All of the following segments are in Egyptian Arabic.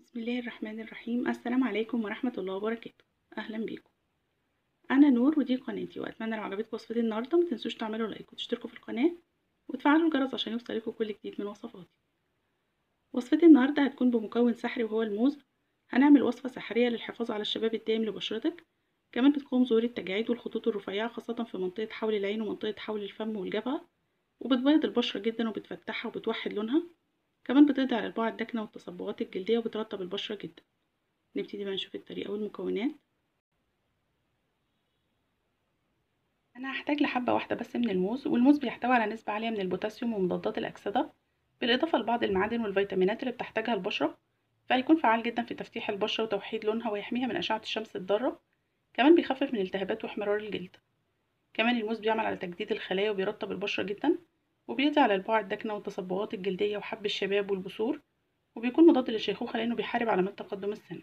بسم الله الرحمن الرحيم السلام عليكم ورحمة الله وبركاته أهلا بيكم أنا نور ودي قناتي وأتمنى لو عجبتكم وصفتي النهاردة متنسوش تعملوا لايك وتشتركوا في القناة وتفعلوا الجرس عشان يوصلكوا كل جديد من وصفاتي وصفتي النهاردة هتكون بمكون سحري وهو الموز هنعمل وصفة سحرية للحفاظ على الشباب الدائم لبشرتك كمان بتقوم ظهور التجاعيد والخطوط الرفيعة خاصة في منطقة حول العين ومنطقة حول الفم والجبهة وبتبيض البشرة جدا وبتفتحها وبتوحد لونها كمان بتقضي على البقع الداكنة والتصبغات الجلدية وبترطب البشرة جدا نبتدي بقى نشوف الطريقة والمكونات أنا هحتاج لحبة واحدة بس من الموز والموز بيحتوي على نسبة عالية من البوتاسيوم ومضادات الأكسدة بالإضافة لبعض المعادن والفيتامينات اللي بتحتاجها البشرة فهيكون فعال جدا في تفتيح البشرة وتوحيد لونها ويحميها من أشعة الشمس الضارة كمان بيخفف من التهابات واحمرار الجلد كمان الموز بيعمل على تجديد الخلايا وبيرطب البشرة جدا وبيقضي على البقع الداكنة والتصبغات الجلدية وحب الشباب والبثور وبيكون مضاد للشيخوخة لأنه بيحارب علامات تقدم السن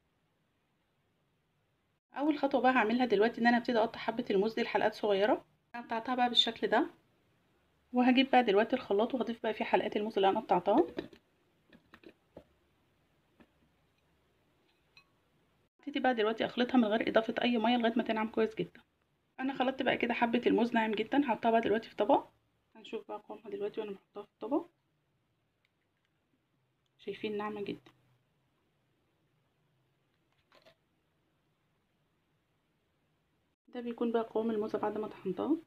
أول خطوة بقى هعملها دلوقتي إن أنا أبتدي أقطع حبة الموز دي لحلقات صغيرة قطعتها بقى بالشكل ده وهجيب بقى دلوقتي الخلاط وهضيف بقى فيه حلقات الموز اللي أنا قطعتها هبتدي بقى دلوقتي أخلطها من غير إضافة أي مية لغاية ما تنعم كويس جدا أنا خلطت بقى كده حبة الموز ناعم جدا هحطها بقى دلوقتي في طبق هنشوف بقى قوامها دلوقتي وانا بحطها في الطبق شايفين ناعمه جدا ده بيكون بقى قوام الموزه بعد ما طحنتها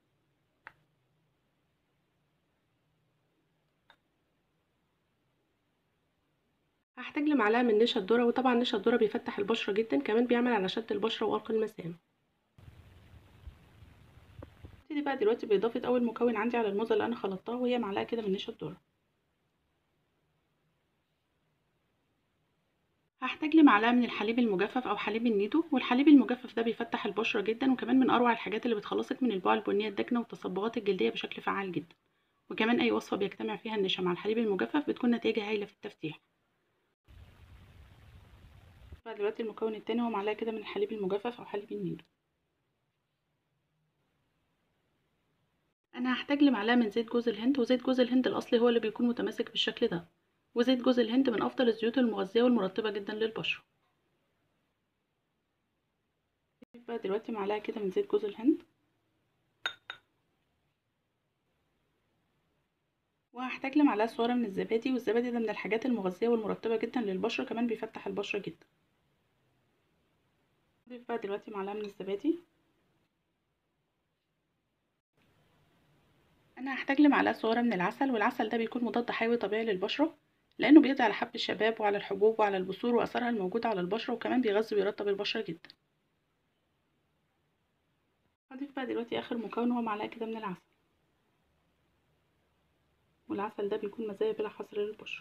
هحتاج لمعلقه من نشا الذره وطبعا نشا الذره بيفتح البشره جدا كمان بيعمل على شد البشره وارق المسام هبتدي بقى دلوقتي بإضافة أول مكون عندي على الموزة اللي أنا خلطتها وهي معلقة كده من نشا الذرة هحتاج لمعلقة من الحليب المجفف أو حليب النيدو والحليب المجفف ده بيفتح البشرة جدا وكمان من أروع الحاجات اللي بتخلصك من البقع البنية الداكنة والتصبغات الجلدية بشكل فعال جدا وكمان أي وصفة بيجتمع فيها النشا مع الحليب المجفف بتكون نتائجها هايلة في التفتيح دلوقتي المكون التاني هو معلقة كده من الحليب المجفف أو حليب النيدو انا هحتاج لمعلقه من زيت جوز الهند وزيت جوز الهند الاصلي هو اللي بيكون متماسك بالشكل ده وزيت جوز الهند من افضل الزيوت المغذيه والمرطبه جدا للبشره بقى دلوقتي معلقه كده من زيت جوز الهند وهحتاج لمعلقه صغيره من الزبادي والزبادي ده من الحاجات المغذيه والمرطبه جدا للبشره كمان بيفتح البشره جدا اضيف بقى دلوقتي معلقه من الزبادي انا هحتاج لمعلقه صغيره من العسل والعسل ده بيكون مضاد حيوي طبيعي للبشره لانه بيقضي على حب الشباب وعلى الحبوب وعلى البثور واثارها الموجوده على البشره وكمان بيغذي ويرطب البشره جدا هضيف بقى دلوقتي اخر مكون هو معلقه كده من العسل والعسل ده بيكون مزايا بلا حصر للبشره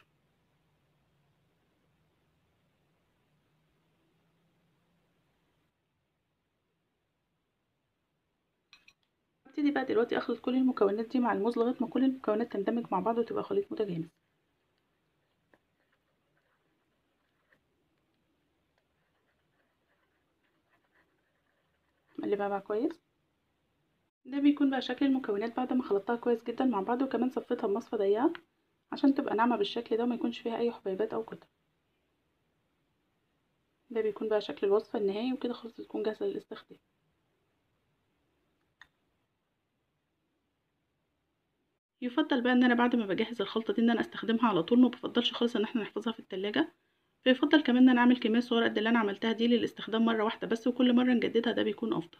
هبتدي بقى دلوقتي اخلط كل المكونات دي مع الموز لغايه ما كل المكونات تندمج مع بعض وتبقى خليط متجانس اقلبها بقى كويس ده بيكون بقى شكل المكونات بعد ما خلطتها كويس جدا مع بعض وكمان صفيتها بمصفى ضيقه عشان تبقى ناعمه بالشكل ده وما يكونش فيها اي حبيبات او كتل ده بيكون بقى شكل الوصفه النهائي وكده خلاص تكون جاهزه للاستخدام يفضل بقى ان انا بعد ما بجهز الخلطه دي ان انا استخدمها على طول ما بفضلش خالص ان احنا نحفظها في التلاجة فيفضل كمان ان انا اعمل كميه صغيره قد اللي انا عملتها دي للاستخدام مره واحده بس وكل مره نجددها ده بيكون افضل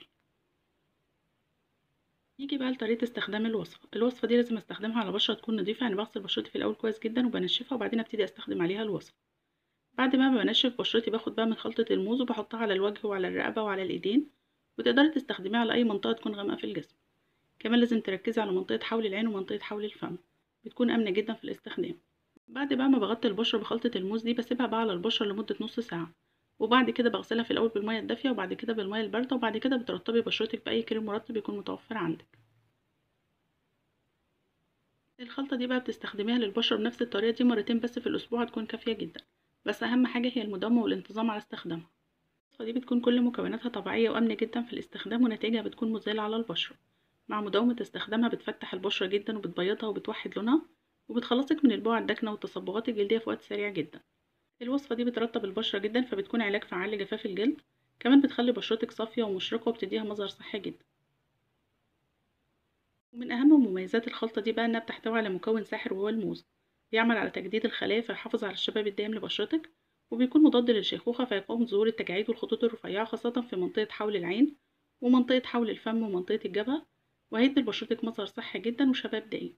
يجي بقى لطريقه استخدام الوصفه الوصفه دي لازم استخدمها على بشره تكون نظيفه يعني بغسل بشرتي في الاول كويس جدا وبنشفها وبعدين ابتدي استخدم عليها الوصفه بعد ما بنشف بشرتي باخد بقى من خلطه الموز وبحطها على الوجه وعلى الرقبه وعلى الايدين وتقدري تستخدميها على اي منطقه تكون غامقه في الجسم كمان لازم تركزي على منطقة حول العين ومنطقة حول الفم بتكون آمنة جدا في الاستخدام بعد بقى ما بغطي البشرة بخلطة الموز دي بسيبها بقى على البشرة لمدة نص ساعة وبعد كده بغسلها في الأول بالمية الدافية وبعد كده بالمية الباردة وبعد كده بترطبي بشرتك بأي كريم مرطب يكون متوفر عندك الخلطة دي بقى بتستخدميها للبشرة بنفس الطريقة دي مرتين بس في الأسبوع هتكون كافية جدا بس أهم حاجة هي المداومة والانتظام على استخدامها الوصفة دي بتكون كل مكوناتها طبيعية وآمنة جدا في الاستخدام ونتائجها بتكون مذهلة على البشرة مع مداومة استخدامها بتفتح البشرة جدا وبتبيضها وبتوحد لونها وبتخلصك من البقع الداكنة والتصبغات الجلدية في وقت سريع جدا الوصفة دي بترطب البشرة جدا فبتكون علاج فعال لجفاف الجلد كمان بتخلي بشرتك صافية ومشرقة وبتديها مظهر صحي جدا ومن أهم مميزات الخلطة دي بقى إنها بتحتوي على مكون ساحر وهو الموز بيعمل على تجديد الخلايا فيحافظ على الشباب الدائم لبشرتك وبيكون مضاد للشيخوخة فيقاوم ظهور التجاعيد والخطوط الرفيعة خاصة في منطقة حول العين ومنطقة حول الفم ومنطقة الجبهة وهيدي لبشرتك مظهر صحي جدا وشباب دائم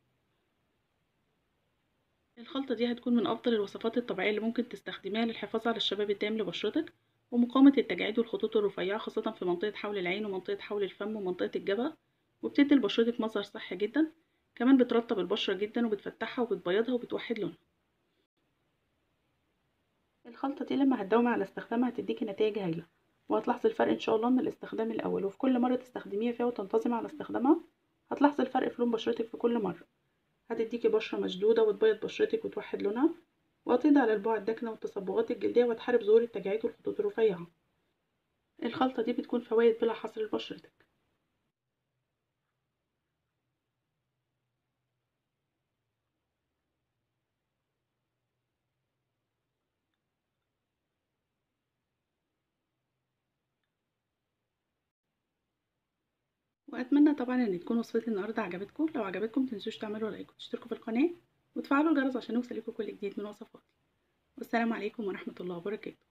الخلطة دي هتكون من أفضل الوصفات الطبيعية اللي ممكن تستخدميها للحفاظ على الشباب الدائم لبشرتك ومقاومة التجاعيد والخطوط الرفيعة خاصة في منطقة حول العين ومنطقة حول الفم ومنطقة الجبهة وبتدي لبشرتك مظهر صحي جدا كمان بترطب البشرة جدا وبتفتحها وبتبيضها وبتوحد لونها الخلطة دي لما هتداومي على استخدامها هتديكي نتائج هايلة وهتلاحظي الفرق ان شاء الله من الاستخدام الاول وفي كل مرة تستخدميها فيها وتنتظمي على استخدامها هتلاحظي الفرق في لون بشرتك في كل مرة هتديكي بشرة مشدودة وتبيض بشرتك وتوحد لونها وهتقضي على البقع الداكنة والتصبغات الجلدية وتحارب ظهور التجاعيد والخطوط الرفيعة الخلطة دي بتكون فوائد بلا حصر لبشرتك واتمنى طبعا ان تكون وصفتي النهارده عجبتكم لو عجبتكم متنسوش تعملوا لايك وتشتركوا في القناه وتفعلوا الجرس عشان يوصلكوا كل جديد من وصفاتي والسلام عليكم ورحمه الله وبركاته